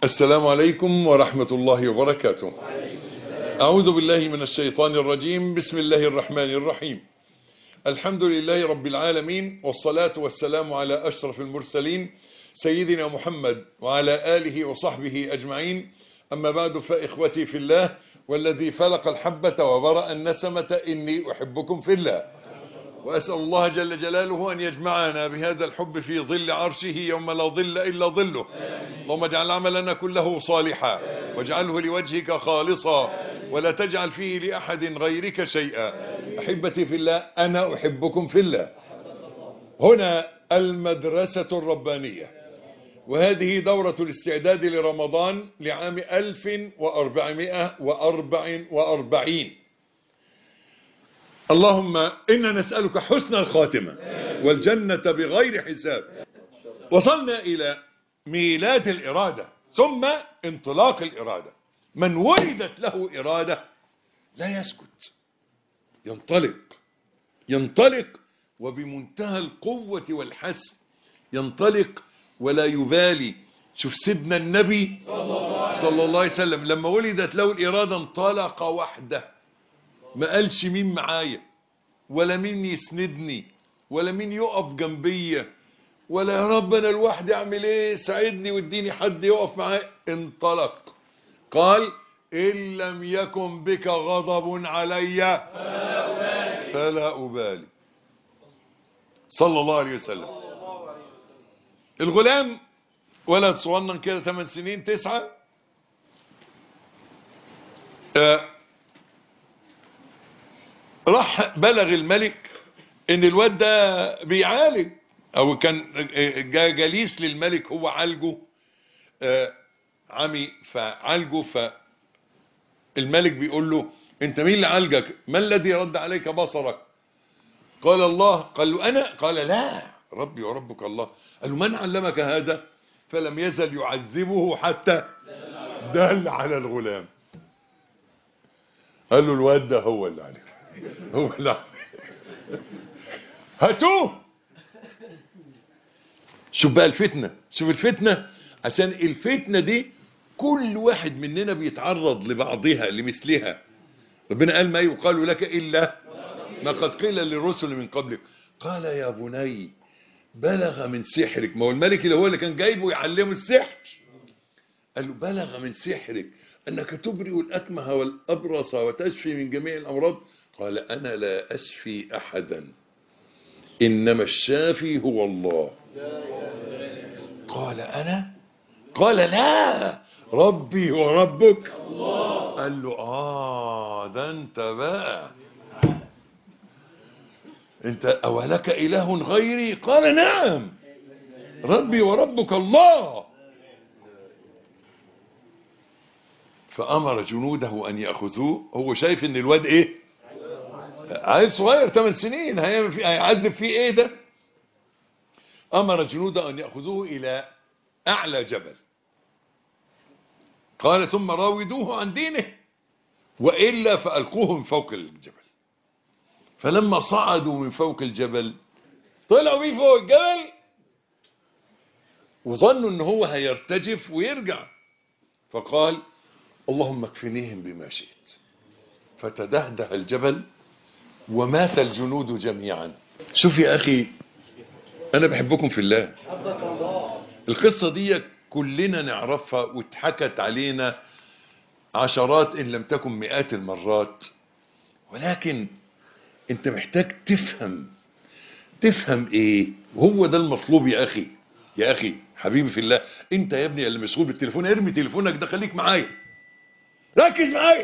السلام عليكم ورحمة الله وبركاته أعوذ بالله من الشيطان الرجيم بسم الله الرحمن الرحيم الحمد لله رب العالمين والصلاة والسلام على أشرف المرسلين سيدنا محمد وعلى آله وصحبه أجمعين أما بعد فإخوتي في الله والذي فلق الحبة وبرأ النسمة إني أحبكم في الله وأسأل الله جل جلاله أن يجمعنا بهذا الحب في ظل عرشه يوم لا ظل إلا ظله اللهم اجعل عملنا كله صالحا واجعله لوجهك خالصا ولا تجعل فيه لأحد غيرك شيئا أحبتي في الله أنا أحبكم في الله هنا المدرسة الربانية وهذه دورة الاستعداد لرمضان لعام 1444 اللهم إنا نسألك حسن الخاتمة والجنة بغير حساب وصلنا إلى ميلاد الإرادة ثم انطلاق الإرادة من ولدت له إرادة لا يسكت ينطلق ينطلق وبمنتهى القوة والحسم ينطلق ولا يبالي شوف سيدنا النبي صلى الله عليه وسلم لما ولدت له الإرادة انطلق وحده ما قالش مين معايا ولا مين يسندني ولا مين يقف جنبيا ولا يا رب انا لوحدي اعمل ايه ساعدني واديني حد يقف معايا انطلق قال ان لم يكن بك غضب علي فلا ابالي صلى الله عليه وسلم الغلام ولد صغنن كده 8 سنين 9 آه راح بلغ الملك ان الواد ده بيعالج او كان جليس للملك هو عالجه آه عمي فعالجه فالملك بيقول له انت مين اللي عالجك ما الذي رد عليك بصرك قال الله قال له انا قال لا ربي وربك الله قال له من علمك هذا فلم يزل يعذبه حتى دل على الغلام قال له الواد ده هو اللي عليك هو لا هاتوه شوف بقى الفتنة شوف الفتنة عشان الفتنة دي كل واحد مننا بيتعرض لبعضها لمثلها ربنا قال ما يقال لك إلا ما قد قيل للرسل من قبلك قال يا بني بلغ من سحرك ما هو الملك اللي هو اللي كان جايبه يعلمه السحر قال له بلغ من سحرك أنك تبرئ الأكمه والأبرص وتشفي من جميع الأمراض قال أنا لا أشفي أحدا إنما الشافي هو الله قال أنا قال لا ربي وربك قال له آه ده أنت بقى أنت أولك إله غيري قال نعم ربي وربك الله فأمر جنوده أن يأخذوه هو شايف أن الواد إيه عيل صغير 8 سنين هيعمل فيه هيعذب فيه ايه ده امر جنوده ان ياخذوه الى اعلى جبل قال ثم راودوه عن دينه والا فالقوه من فوق الجبل فلما صعدوا من فوق الجبل طلعوا بيه فوق الجبل وظنوا ان هو هيرتجف ويرجع فقال اللهم اكفنيهم بما شئت فتدهده الجبل ومات الجنود جميعا شوف يا أخي أنا بحبكم في الله القصة دي كلنا نعرفها واتحكت علينا عشرات إن لم تكن مئات المرات ولكن انت محتاج تفهم تفهم ايه وهو ده المطلوب يا أخي يا أخي حبيبي في الله انت يا ابني اللي مسؤول بالتليفون ارمي تليفونك ده خليك معايا ركز معايا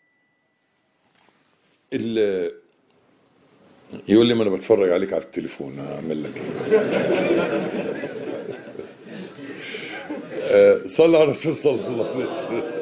يقول لي ما انا بتفرج عليك على التليفون هعمل لك ايه صلى على الرسول صلى الله عليه وسلم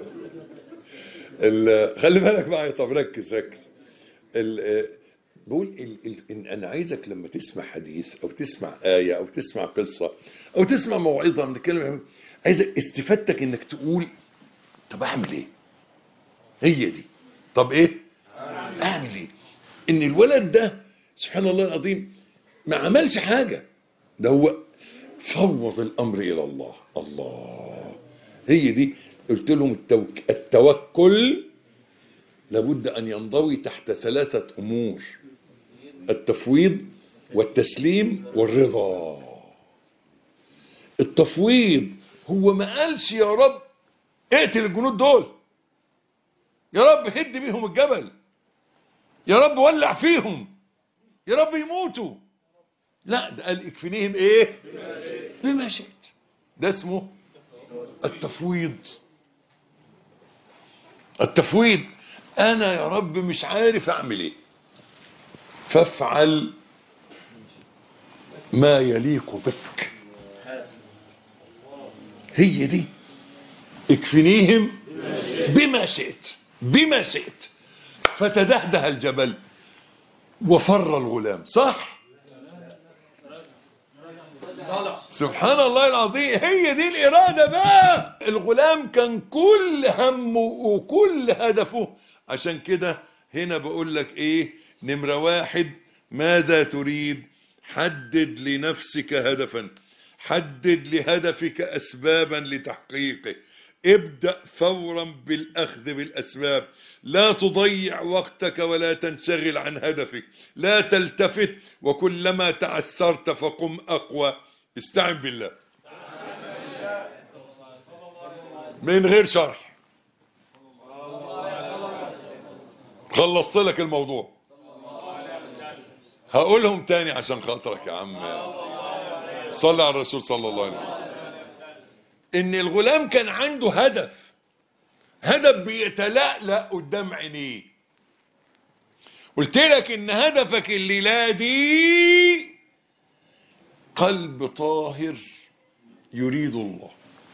خلي بالك معايا طب ركز ركز بقول ال ال إن انا عايزك لما تسمع حديث او تسمع آية او تسمع قصة او تسمع موعظة من الكلمة عايزك استفادتك انك تقول طب اعمل ايه هي دي طب ايه اعمل ايه ان الولد ده سبحان الله العظيم ما عملش حاجة ده هو فوض الامر الى الله الله هي دي قلت لهم التوك... التوكل لابد أن ينضوي تحت ثلاثة أمور التفويض والتسليم والرضا التفويض هو ما قالش يا رب اقتل الجنود دول يا رب هد بيهم الجبل يا رب ولع فيهم يا رب يموتوا لا ده قال اكفنيهم ايه بما شئت ده اسمه التفويض التفويض انا يا رب مش عارف اعمل ايه فافعل ما يليق بك هي دي اكفنيهم بما شئت بما شئت فتدهده الجبل وفر الغلام صح سبحان الله العظيم هي دي الإرادة بقى الغلام كان كل همه وكل هدفه عشان كده هنا بقول لك ايه نمرة واحد ماذا تريد حدد لنفسك هدفا حدد لهدفك أسبابا لتحقيقه ابدأ فورا بالأخذ بالأسباب لا تضيع وقتك ولا تنشغل عن هدفك لا تلتفت وكلما تعثرت فقم أقوى استعن بالله من غير شرح خلصت لك الموضوع هقولهم تاني عشان خاطرك يا عم صلى على الرسول صلى الله عليه وسلم ان الغلام كان عنده هدف هدف بيتلألأ قدام عينيه قلت لك ان هدفك الليلة دي قلب طاهر يريد الله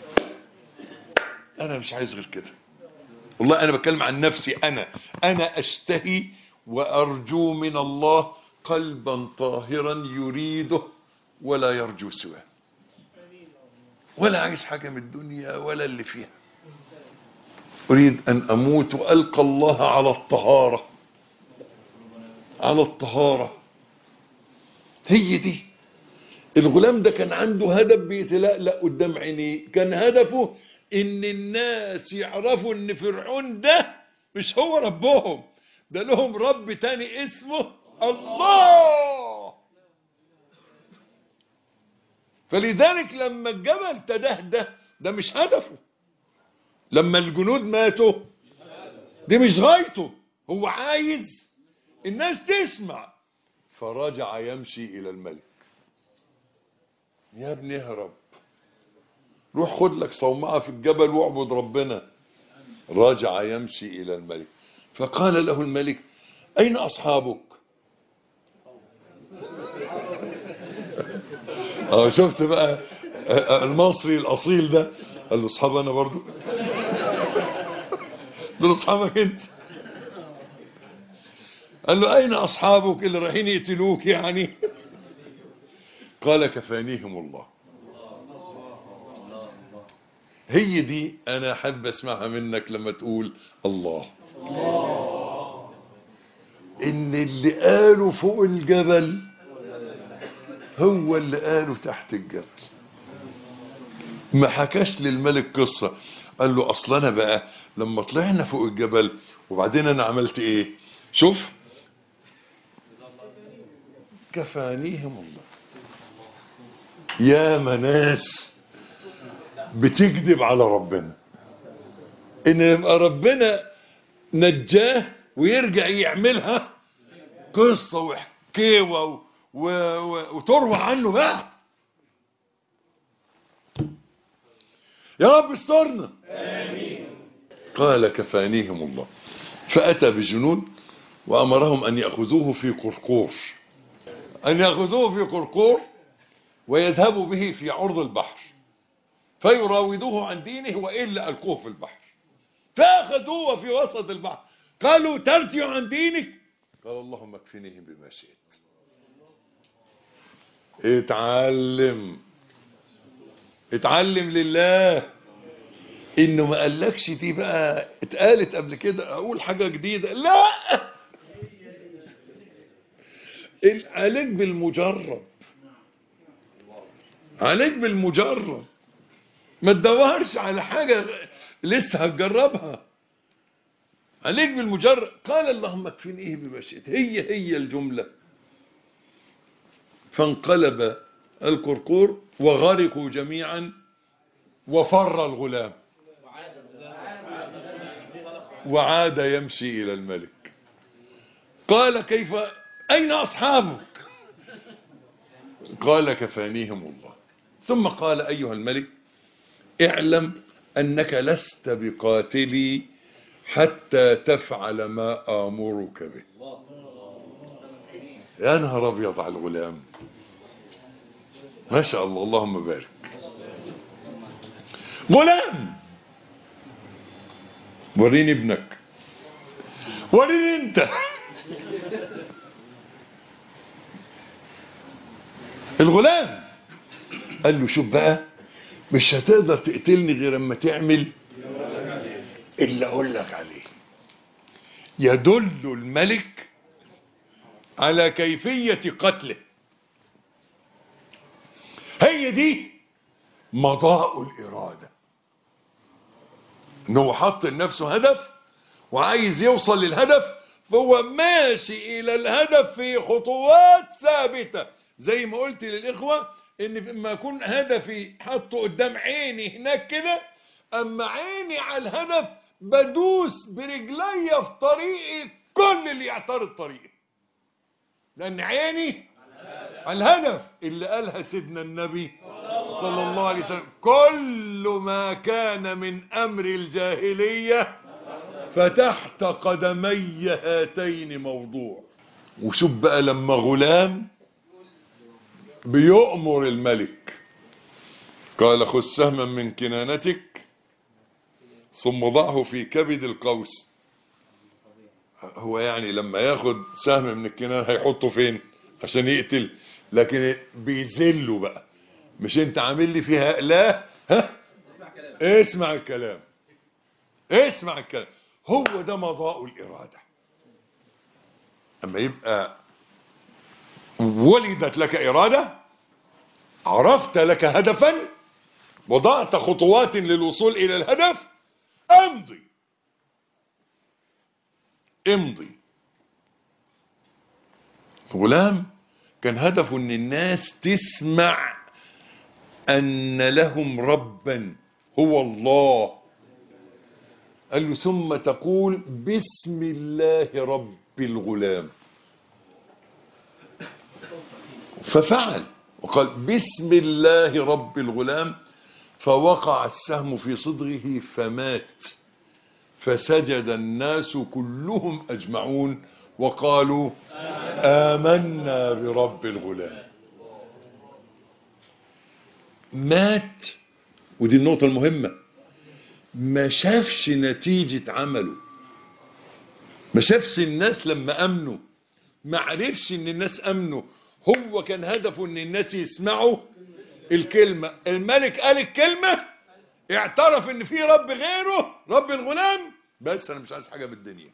انا مش عايز غير كده والله انا بتكلم عن نفسي انا انا اشتهي وارجو من الله قلبا طاهرا يريده ولا يرجو سواه ولا عايز حاجة من الدنيا ولا اللي فيها أريد أن أموت وألقى الله على الطهارة على الطهارة هي دي الغلام ده كان عنده هدف بيتلألأ قدام عينيه كان هدفه ان الناس يعرفوا ان فرعون ده مش هو ربهم ده لهم رب تاني اسمه الله فلذلك لما الجبل تدهده ده مش هدفه لما الجنود ماتوا دي مش غايته هو عايز الناس تسمع فرجع يمشي الى الملك يا ابني اهرب روح خد لك صومعة في الجبل واعبد ربنا رجع يمشي الى الملك فقال له الملك اين اصحابك اه شفت بقى المصري الاصيل ده قال له اصحاب انا برضو دول اصحابك انت قال له اين اصحابك اللي رايحين يقتلوك يعني قال كفانيهم الله هي دي انا احب اسمعها منك لما تقول الله ان اللي قاله فوق الجبل هو اللي قاله تحت الجبل ما حكاش للملك قصة قال له اصل انا بقى لما طلعنا فوق الجبل وبعدين انا عملت ايه شوف كفانيهم الله يا مناس بتكذب على ربنا ان يبقى ربنا نجاه ويرجع يعملها قصة وحكيوة و... و... و... وتروى عنه بقى يا رب استرنا قال كفانيهم الله فأتى بجنود وأمرهم أن يأخذوه في قرقور أن يأخذوه في قرقور ويذهبوا به في عرض البحر فيراودوه عن دينه وإلا ألقوه في البحر فأخذوه في وسط البحر قالوا ترجع عن دينك قال اللهم اكفنيهم بما شئت اتعلم اتعلم لله انه ما قالكش دي بقى اتقالت قبل كده اقول حاجة جديدة لا عليك بالمجرب عليك بالمجرب ما تدورش على حاجة لسه هتجربها عليك بالمجرد قال اللهم اكفنيه بما شئت هي هي الجملة فانقلب القرقور وغرقوا جميعا وفر الغلام وعاد يمشي إلى الملك قال كيف أين أصحابك قال كفانيهم الله ثم قال أيها الملك اعلم أنك لست بقاتلي حتى تفعل ما آمرك به يا نهار أبيض على الغلام ما شاء الله اللهم بارك غلام وريني ابنك وريني انت الغلام قال له شوف بقى مش هتقدر تقتلني غير اما تعمل اللي اقول لك عليه يدل الملك على كيفية قتله هي دي مضاء الإرادة انه حط لنفسه هدف وعايز يوصل للهدف فهو ماشي الى الهدف في خطوات ثابتة زي ما قلت للإخوة ان لما يكون هدفي حطه قدام عيني هناك كده اما عيني على الهدف بدوس برجلي في طريقي كل اللي يعترض طريقي لان عيني على الهدف اللي قالها سيدنا النبي صلى الله عليه وسلم كل ما كان من امر الجاهلية فتحت قدمي هاتين موضوع وشوف بقى لما غلام بيؤمر الملك قال خذ سهما من كنانتك ثم ضعه في كبد القوس هو يعني لما ياخد سهم من الكنان هيحطه فين عشان يقتل لكن بيذله بقى مش انت عامل لي فيها لا ها اسمع الكلام اسمع الكلام هو ده مضاء الإرادة اما يبقى ولدت لك إرادة عرفت لك هدفا وضعت خطوات للوصول إلى الهدف امضي امضي غلام كان هدفه ان الناس تسمع ان لهم ربا هو الله قال له ثم تقول بسم الله رب الغلام ففعل وقال بسم الله رب الغلام فوقع السهم في صدره فمات فسجد الناس كلهم أجمعون وقالوا آمنا برب الغلام مات ودي النقطة المهمة ما شافش نتيجة عمله ما شافش الناس لما أمنوا ما عرفش ان الناس أمنوا هو كان هدفه ان الناس يسمعوا الكلمة الملك قال الكلمة اعترف ان في رب غيره رب الغلام بس انا مش عايز حاجة من الدنيا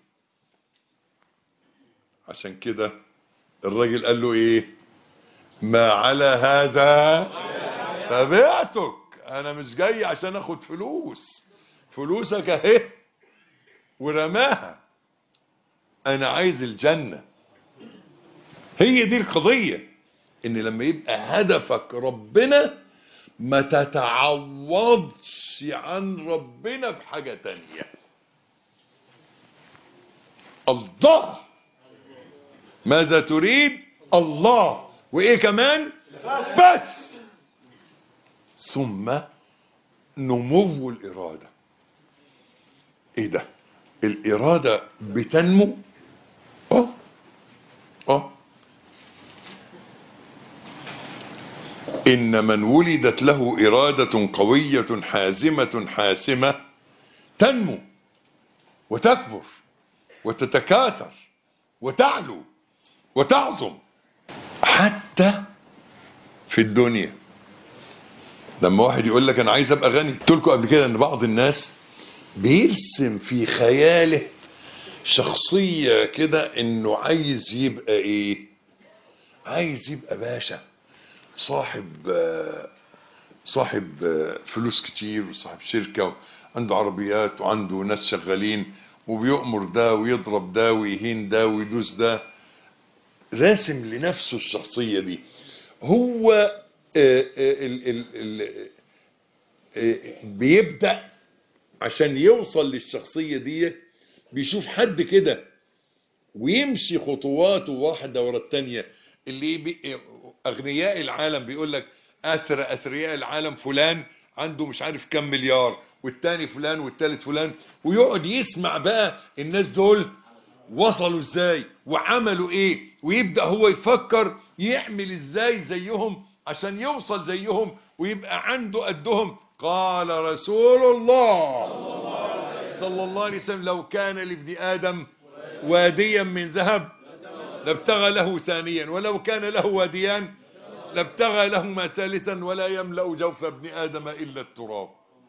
عشان كده الراجل قال له ايه ما على هذا تبعتك انا مش جاي عشان اخد فلوس فلوسك اهي ورماها انا عايز الجنة هي دي القضية ان لما يبقى هدفك ربنا ما تتعوضش عن ربنا بحاجة تانية الله ماذا تريد الله وايه كمان بس ثم نمو الارادة ايه ده الارادة بتنمو اه اه إن من ولدت له إرادة قوية حازمة حاسمة تنمو وتكبر وتتكاثر وتعلو وتعظم حتى في الدنيا لما واحد يقول لك أنا عايز أبقى غني قلت لكم قبل كده أن بعض الناس بيرسم في خياله شخصية كده أنه عايز يبقى إيه عايز يبقى باشا صاحب صاحب آه، فلوس كتير وصاحب شركة عنده عربيات وعنده ناس شغالين وبيؤمر ده ويضرب ده ويهين ده ويدوس ده راسم لنفسه الشخصية دي هو آه، آه، ال ال ال آه، بيبدأ عشان يوصل للشخصية دي بيشوف حد كده ويمشي خطواته واحدة ورا التانية اللي بي... أغنياء العالم بيقول لك أثر أثرياء العالم فلان عنده مش عارف كم مليار والتاني فلان والتالت فلان ويقعد يسمع بقى الناس دول وصلوا ازاي وعملوا ايه ويبدأ هو يفكر يعمل ازاي زيهم عشان يوصل زيهم ويبقى عنده قدهم قال رسول الله صلى الله عليه وسلم لو كان لابن آدم واديا من ذهب لابتغى له ثانيا ولو كان له واديان لابتغى لهما ثالثا ولا يملأ جوف ابن آدم إلا التراب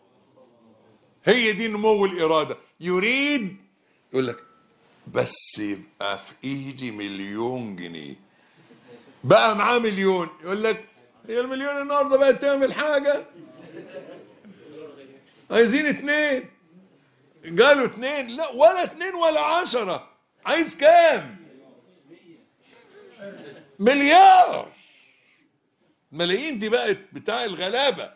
هي دي نمو الإرادة يريد يقول لك بس يبقى في ايدي مليون جنيه بقى معاه مليون يقول لك هي المليون النهارده بقت تعمل حاجة عايزين اتنين قالوا اتنين لا ولا اتنين ولا عشرة عايز كام مليار ملايين دي بقت بتاع الغلابة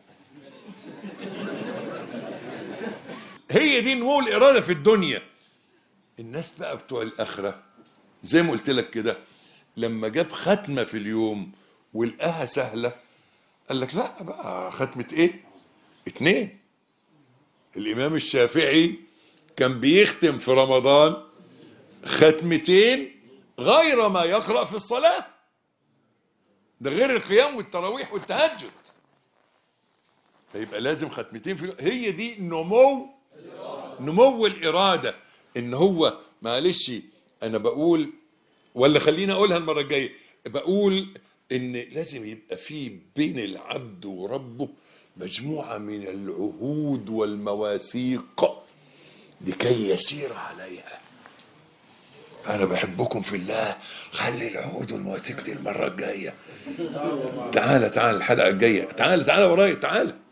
هي دي نمو الإرادة في الدنيا الناس بقى بتوع الآخرة زي ما قلت لك كده لما جاب ختمة في اليوم ولقاها سهلة قال لك لا بقى ختمة ايه اتنين الإمام الشافعي كان بيختم في رمضان ختمتين غير ما يقرأ في الصلاة ده غير القيام والتراويح والتهجد فيبقى لازم ختمتين في هي دي نمو نمو الإرادة ان هو معلش انا بقول ولا خليني اقولها المرة الجاية بقول ان لازم يبقى في بين العبد وربه مجموعة من العهود والمواثيق لكي يسير عليها انا بحبكم في الله خلي العهود والمواثيق دي المرة الجاية تعالى تعالى الحلقة الجاية تعالى تعالى ورايا تعالى